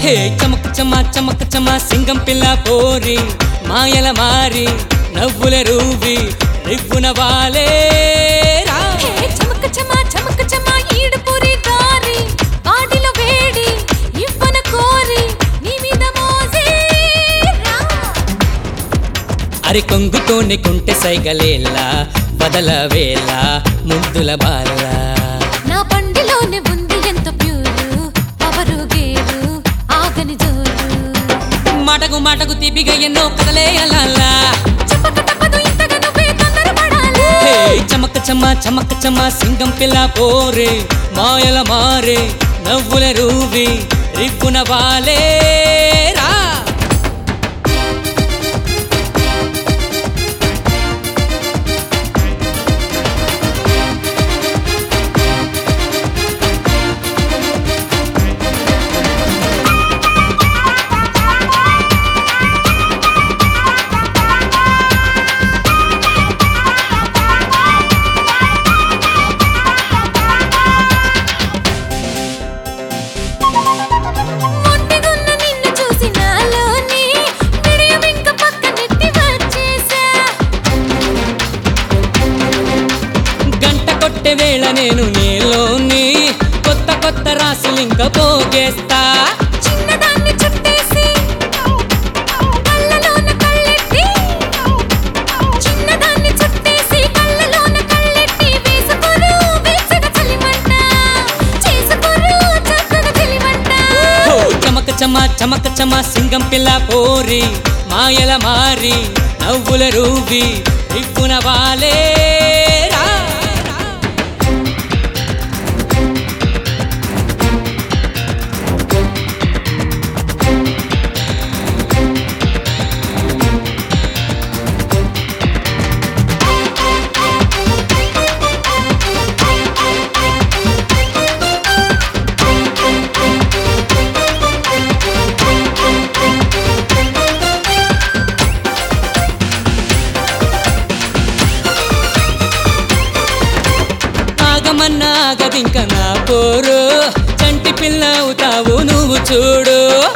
హే చమక్ చమ చమక్ చమ సింగం పిల్ల పోరి మాయల మారి నవ్వుల రూవి రివ్వున వాలే రా. హే చమక చమ చమక చమ ఈడుపురి దారి వాడిలో వేడి ఇవ్వన కోరి నీ మీద మోజే రా అరి కొంగుతోని కుంటె సైగలేలా బదల వేళ ముద్దుల బాల నా బండిలోనే ఉంది ఎంత ప్యూరు పవరు గేరు ఆగని జోరు మాటకు మాటకు తిప్పిగా ఎన్నో కదలేయలాలా చెప్పక తప్పదు ఇంతగా నువ్వే తొందరపడాలి హే చమక్ చమ చమక్ చమ సింగం పిల్ల పోరే మాయల మారే నవ్వుల రూవి రివ్వున వాలే రా ఒంటిగున్న నిన్ను చూసి నాలోని విడియం ఇంక పక్కనెట్టి వచ్చేసా గంట కొట్టే వేళ నేను నీలోని కొత్త కొత్త రాసులింక పోగేస్తా చిన్నదాన్ని చుట్టేసి కళ్ళలోన కళ్ళెట్టి చిన్నదాన్ని చుట్టేసి కళ్ళలోన కళ్ళెట్టి వేసుకోరు వెచ్చగా చలిమంట చేసుకోరు చక్కగా చలిమంట హో చమక చమ చమక చమ సింగం పిల్ల పోరి మాయల మారి నవ్వుల రూవి రివ్వున వాలే రా ఆగమన్నా ఆగదింక నా పోరు చంటి పిల్ల అవుతావు నువ్వు చూడు